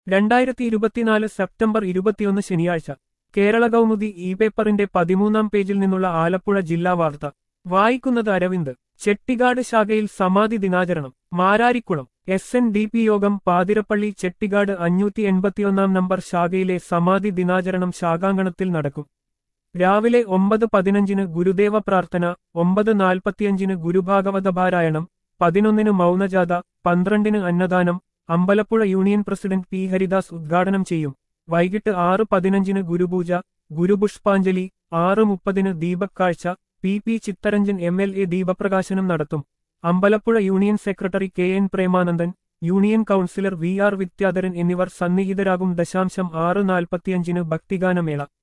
രണ്ടായിരത്തി ഇരുപത്തിനാല് സെപ്റ്റംബർ ഇരുപത്തിയൊന്ന് ശനിയാഴ്ച കേരള കൗമുദി ഇ പേപ്പറിന്റെ പതിമൂന്നാം പേജിൽ നിന്നുള്ള ആലപ്പുഴ ജില്ലാ വാർത്ത വായിക്കുന്നത് അരവിന്ദ് ചെട്ടിക്കാട് ശാഖയിൽ സമാധി ദിനാചരണം Mararikulam S N D P യോഗം പാതിരപ്പള്ളി ചെട്ടിക്കാട് അഞ്ഞൂറ്റി എൺപത്തിയൊന്നാം നമ്പർ ശാഖയിലെ സമാധി ദിനാചരണം ശാഖാങ്കണത്തിൽ നടക്കും രാവിലെ ഒമ്പത് പതിനഞ്ചിന് ഗുരുദേവ പ്രാർത്ഥന ഒമ്പത് നാൽപ്പത്തിയഞ്ചിന് ഗുരുഭാഗവത പാരായണം പതിനൊന്നിന് മൗനജാഥ പന്ത്രണ്ടിന് അന്നദാനം Ambalappuzha union president P Haridas ഉദ്ഘാടനം ചെയ്യും വൈകിട്ട് ആറ് പതിനഞ്ചിന് ഗുരുപൂജ ഗുരുപുഷ്പാഞ്ജലി ആറ് മുപ്പതിന് ദീപക്കാഴ്ച P P Chittaranjan M L A ദീപപ്രകാശനം നടത്തും Ambalappuzha union secretary K N Premanandan union councillor V R Vidyadharan എന്നിവർ സന്നിഹിതരാകും ദശാംശം ആറ് നാൽപ്പത്തിയഞ്ചിന് ഭക്തിഗാനമേള